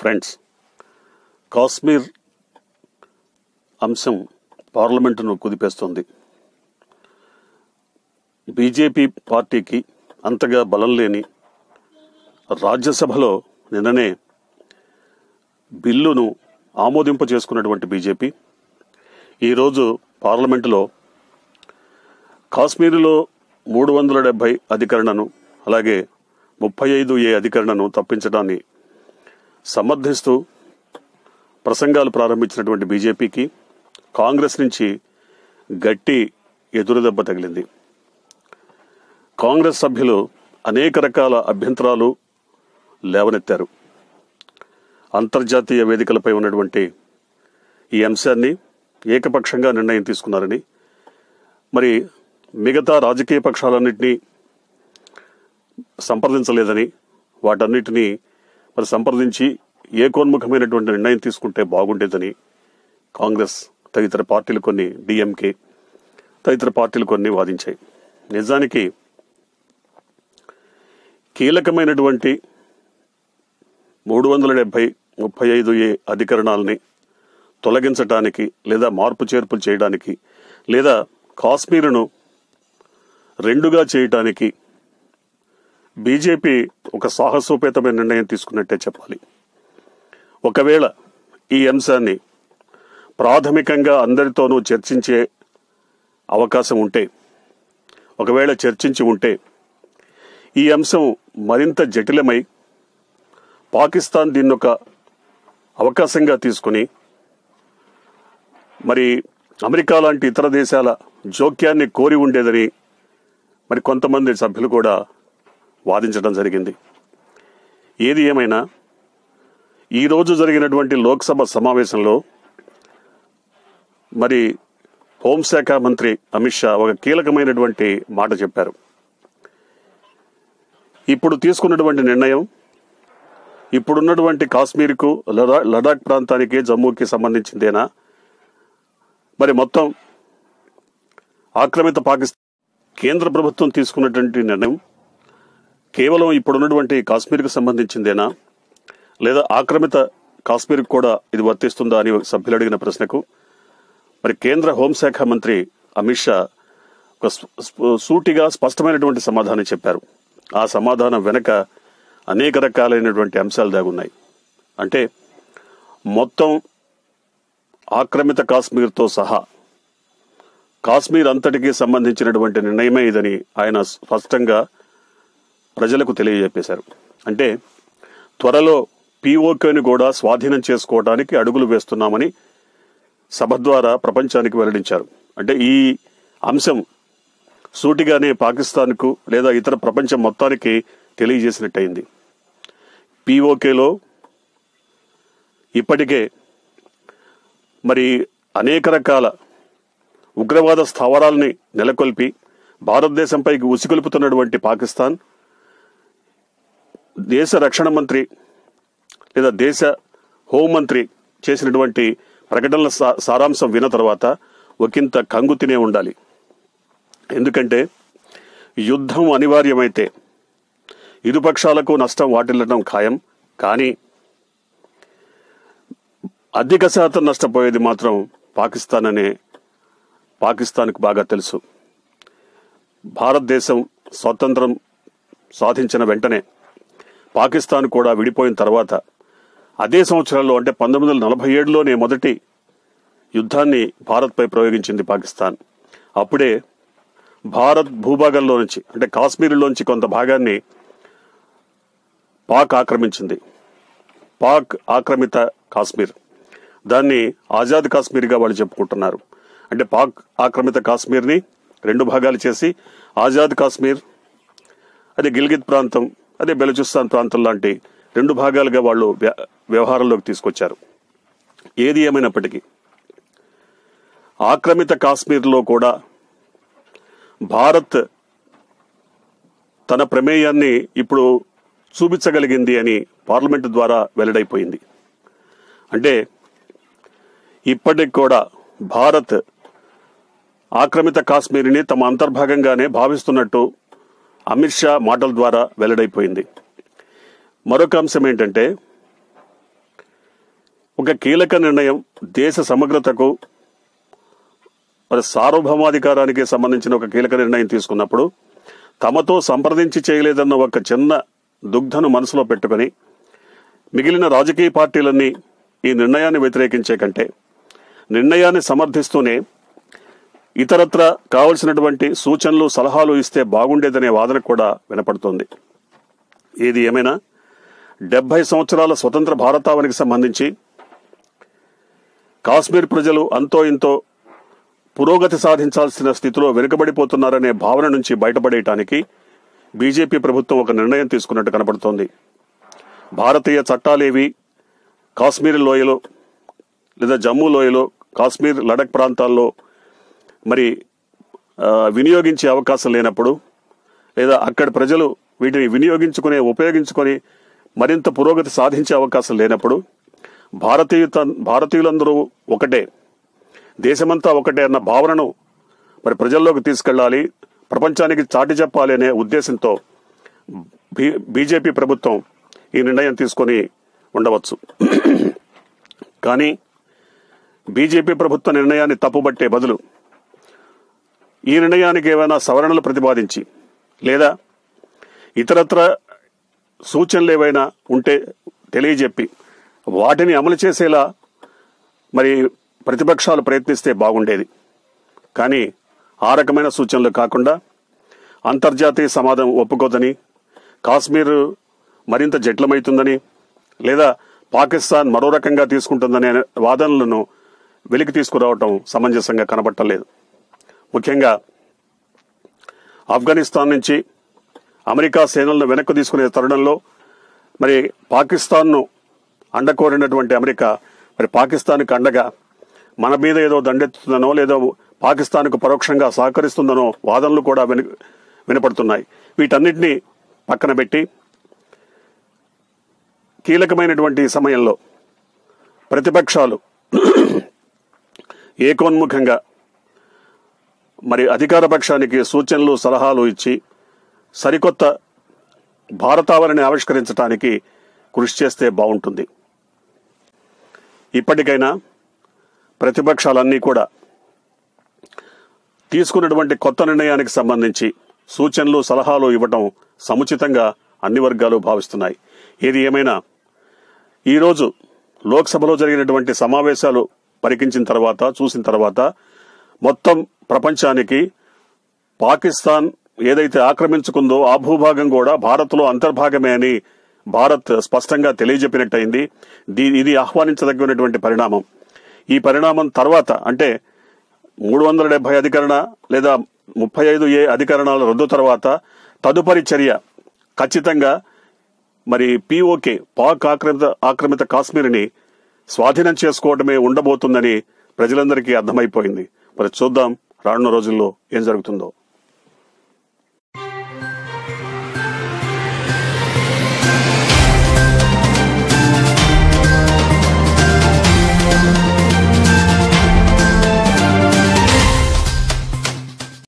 friends Kashmir అంశం పార్లమెంటును కుదిపేస్తోంది BJP పార్టీకి అంతగా బలం లేని రాజ్యసభలో నిన్ననే బిల్లును ఆమోదింప చేసుకున్నటువంటి బీజేపీ ఈరోజు పార్లమెంటులో కాశ్మీరులో మూడు వందల డెబ్బై అధికరణను అలాగే ముప్పై ఐదు ఏ అధికరణను తప్పించడాన్ని సమర్థిస్తూ ప్రసంగాలు ప్రారంభించినటువంటి బీజేపీకి కాంగ్రెస్ నుంచి గట్టి ఎదురుదెబ్బ తగిలింది కాంగ్రెస్ సభ్యులు అనేక రకాల అభ్యంతరాలు లేవనెత్తారు అంతర్జాతీయ వేదికలపై ఉన్నటువంటి ఈ అంశాన్ని ఏకపక్షంగా నిర్ణయం తీసుకున్నారని మరి మిగతా రాజకీయ పక్షాలన్నింటినీ సంప్రదించలేదని వాటన్నిటినీ మరి సంప్రదించి ఏకోన్ముఖమైనటువంటి నిర్ణయం తీసుకుంటే బాగుండేదని కాంగ్రెస్ తదితర పార్టీలు కొన్ని డిఎంకే తదితర పార్టీలు కొన్ని వాదించాయి నిజానికి కీలకమైనటువంటి మూడు వందల డెబ్బై ముప్పై ఐదు ఏ అధికరణాలని తొలగించటానికి లేదా మార్పు చేర్పులు చేయడానికి లేదా కాశ్మీరును రెండుగా చేయటానికి బీజేపీ ఒక సాహసోపేతమైన నిర్ణయం తీసుకున్నట్టే చెప్పాలి ఒకవేళ ఈ అంశాన్ని ప్రాథమికంగా అందరితోనూ చర్చించే అవకాశం ఉంటే ఒకవేళ చర్చించి ఉంటే ఈ అంశం మరింత జటిలమై పాకిస్తాన్ దీన్ని ఒక అవకాశంగా తీసుకుని మరి అమెరికా లాంటి ఇతర దేశాల జోక్యాన్ని కోరి ఉండేదని మరి కొంతమంది సభ్యులు కూడా వాదించడం జరిగింది ఏది ఏమైనా ఈరోజు జరిగినటువంటి లోక్సభ సమావేశంలో మరి హోంశాఖ మంత్రి అమిత్ షా ఒక కీలకమైనటువంటి మాట చెప్పారు ఇప్పుడు తీసుకున్నటువంటి నిర్ణయం ఇప్పుడున్నటువంటి కాశ్మీర్కు లడా- లడాక్ ప్రాంతానికి జమ్మూకి సంబంధించిందేనా మరి మొత్తం ఆక్రమిత పాకిస్తాన్ కేంద్ర ప్రభుత్వం తీసుకున్నటువంటి నిర్ణయం కేవలం ఇప్పుడున్నటువంటి కాశ్మీర్కు సంబంధించిందేనా లేదా ఆక్రమిత కాశ్మీర్కు కూడా ఇది వర్తిస్తుందా అని సభ్యులు అడిగిన ప్రశ్నకు మరి కేంద్ర హోంశాఖ మంత్రి అమిత్ షా ఒక స్ప- స్ప- సూటిగా స్పష్టమైనటువంటి సమాధానం చెప్పారు ఆ సమాధానం వెనక అనేక రకాలైనటువంటి అంశాలు దాగున్నాయి అంటే మొత్తం ఆక్రమిత కాశ్మీర్తో సహా కాశ్మీర్ అంతటికి సంబంధించినటువంటి నిర్ణయమే ఇదని ఆయన స్పష్టంగా ప్రజలకు తెలియజెప్పేశారు అంటే త్వరలో పీఓకేని కూడా స్వాధీనం చేసుకోవడానికి అడుగులు వేస్తున్నామని సభ ద్వారా ప్రపంచానికి వెల్లడించారు అంటే ఈ అంశం సూటిగానే పాకిస్తాన్కు లేదా ఇతర ప్రపంచం మొత్తానికి తెలియజేసినట్టయింది పీఓకేలో ఇప్పటికే మరి అనేక రకాల ఉగ్రవాద స్థావరాల్ని నెలకొల్పి భారతదేశంపైకి ఉసిగొలుపుతున్నటువంటి పాకిస్తాన్ దేశ రక్షణ మంత్రి లేదా దేశ హోంమంత్రి చేసినటువంటి ప్రకటనల సా- సారాంశం విన్న తర్వాత ఒకంత కంగు తినే ఉండాలి ఎందుకంటే యుద్ధం అనివార్యమైతే ఇరుపక్షాలకు నష్టం వాటిల్లడం ఖాయం కానీ అధిక శాతం నష్టపోయేది మాత్రం పాకిస్తాన్ అనే పాకిస్తాన్కు బాగా తెలుసు భారతదేశం స్వతంత్రం సాధించిన వెంటనే పాకిస్తాన్ కూడా విడిపోయిన తర్వాత అదే సంవత్సరంలో అంటే పంతొమ్మిది వందల నలభై ఏడులోనే మొదటి యుద్ధాన్ని భారత్పై ప్రయోగించింది పాకిస్తాన్ అప్పుడే భారత్ భూభాగంలో నుంచి అంటే కాశ్మీర్లోంచి కొంత భాగాన్ని పాక్ ఆక్రమించింది పాక్ ఆక్రమిత కాశ్మీర్ దాన్ని ఆజాద్ కాశ్మీర్గా వాళ్ళు చెప్పుకుంటున్నారు అంటే పాక్ ఆక్రమిత కాశ్మీర్ని రెండు భాగాలు చేసి ఆజాద్ కాశ్మీర్ అదే గిల్గిత్ ప్రాంతం అదే బెలూచిస్తాన్ ప్రాంతం లాంటి రెండు భాగాలుగా వాళ్ళు వ్య- వ్యవహారంలోకి తీసుకొచ్చారు ఏది ఏమైనప్పటికీ ఆక్రమిత కాశ్మీర్లో కూడా భారత్ తన ప్రమేయాన్ని ఇప్పుడు చూపించగలిగింది అని పార్లమెంటు ద్వారా వెల్లడైపోయింది అంటే ఇప్పటికి కూడా భారత్ ఆక్రమిత కాశ్మీర్ని తమ అంతర్భాగంగానే భావిస్తున్నట్టు అమిత్ షా మాటల ద్వారా వెల్లడైపోయింది మరొక అంశం ఏంటంటే ఒక కీలక నిర్ణయం దేశ సమగ్రతకు మరి సార్వభౌమాధికారానికి సంబంధించిన ఒక కీలక నిర్ణయం తీసుకున్నప్పుడు తమతో సంప్రదించి చేయలేదన్న ఒక చిన్న దుగ్ధను మనసులో పెట్టుకొని మిగిలిన రాజకీయ పార్టీలన్నీ ఈ నిర్ణయాన్ని వ్యతిరేకించే కంటే నిర్ణయాన్ని సమర్థిస్తూనే ఇతరత్ర కావలసినటువంటి సూచనలు సలహాలు ఇస్తే బాగుండేదనే వాదన కూడా వినపడుతోంది ఏది ఏమైనా డెబ్బై సంవత్సరాల స్వతంత్ర భారతావనికి సంబంధించి కాశ్మీర్ ప్రజలు అంతో ఇంతో పురోగతి సాధించాల్సిన స్థితిలో వెనుకబడిపోతున్నారనే భావన నుంచి బయటపడేయటానికి బీజేపీ ప్రభుత్వం ఒక నిర్ణయం తీసుకున్నట్టు కనబడుతోంది భారతీయ చట్టాలేవి కాశ్మీర్ లోయలో లేదా జమ్మూ లోయలో కాశ్మీర్ లడక్ ప్రాంతాల్లో మరి ఆ, వినియోగించే అవకాశం లేనప్పుడు లేదా అక్కడి ప్రజలు వీటిని వినియోగించుకునే ఉపయోగించుకొని మరింత పురోగతి సాధించే అవకాశం లేనప్పుడు భారతీయ భారతీయులందరూ ఒకటే దేశమంతా ఒకటే అన్న భావనను మరి ప్రజల్లోకి తీసుకెళ్ళాలి ప్రపంచానికి చాటి చెప్పాలి అనే ఉద్దేశంతో బీ- బీజేపీ ప్రభుత్వం ఈ నిర్ణయం తీసుకొని ఉండవచ్చు కానీ బీజేపీ ప్రభుత్వ నిర్ణయాన్ని తప్పుబట్టే బదులు ఈ నిర్ణయానికి ఏమైనా సవరణలు ప్రతిపాదించి లేదా ఇతరత్ర సూచనలు ఏవైనా ఉంటే తెలియజెప్పి వాటిని అమలు చేసేలా మరి ప్రతిపక్షాలు ప్రయత్నిస్తే బాగుండేది కానీ ఆ రకమైన సూచనలు కాకుండా అంతర్జాతీయ సమాజం ఒప్పుకోదని కాశ్మీర్ మరింత జటిలమవుతుందని లేదా పాకిస్తాన్ మరో రకంగా తీసుకుంటుందనే వాదనలను వెలికి తీసుకురావటం సమంజసంగా కనబట్టలేదు ముఖ్యంగా ఆఫ్ఘనిస్తాన్ నుంచి అమెరికా సేనలను వెనక్కు తీసుకునే తరుణంలో మరి పాకిస్తాన్ను అండకోరినటువంటి అమెరికా మరి పాకిస్తాన్కి అండగా మన మీద ఏదో దండెత్తుతుందనో లేదో పాకిస్తాన్కు పరోక్షంగా సహకరిస్తుందనో వాదనలు కూడా విని వినపడుతున్నాయి వీటన్నిటినీ పక్కన పెట్టి కీలకమైనటువంటి ఈ సమయంలో ప్రతిపక్షాలు ఏకోన్ముఖంగా మరి అధికార పక్షానికి సూచనలు సలహాలు ఇచ్చి సరికొత్త భారతావరణి ఆవిష్కరించడానికి కృషి చేస్తే బాగుంటుంది ఇప్పటికైనా ప్రతిపక్షాలన్నీ కూడా తీసుకున్నటువంటి కొత్త నిర్ణయానికి సంబంధించి సూచనలు సలహాలు ఇవ్వటం సముచితంగా అన్ని వర్గాలు భావిస్తున్నాయి ఏది ఏమైనా ఈరోజు లోక్సభలో జరిగినటువంటి సమావేశాలు పరికించిన తర్వాత చూసిన తర్వాత మొత్తం ప్రపంచానికి పాకిస్తాన్ ఏదైతే ఆక్రమించుకుందో ఆ భూభాగం కూడా భారత్లో అంతర్భాగమే అని భారత్ స్పష్టంగా తెలియజెప్పినట్టయింది దీ- ఇది ఆహ్వానించదగినటువంటి పరిణామం ఈ పరిణామం తర్వాత అంటే మూడు వందల డెబ్బై అధికరణ లేదా ముప్పై ఐదు ఏ అధికరణాల రద్దు తర్వాత తదుపరి చర్య ఖచ్చితంగా మరి పీఓకే పాక్ ఆక్రమిత ఆక్రమిత కాశ్మీర్ని స్వాధీనం చేసుకోవడమే ఉండబోతుందని ప్రజలందరికీ అర్థమైపోయింది మరి చూద్దాం రానున్న రోజుల్లో ఏం జరుగుతుందో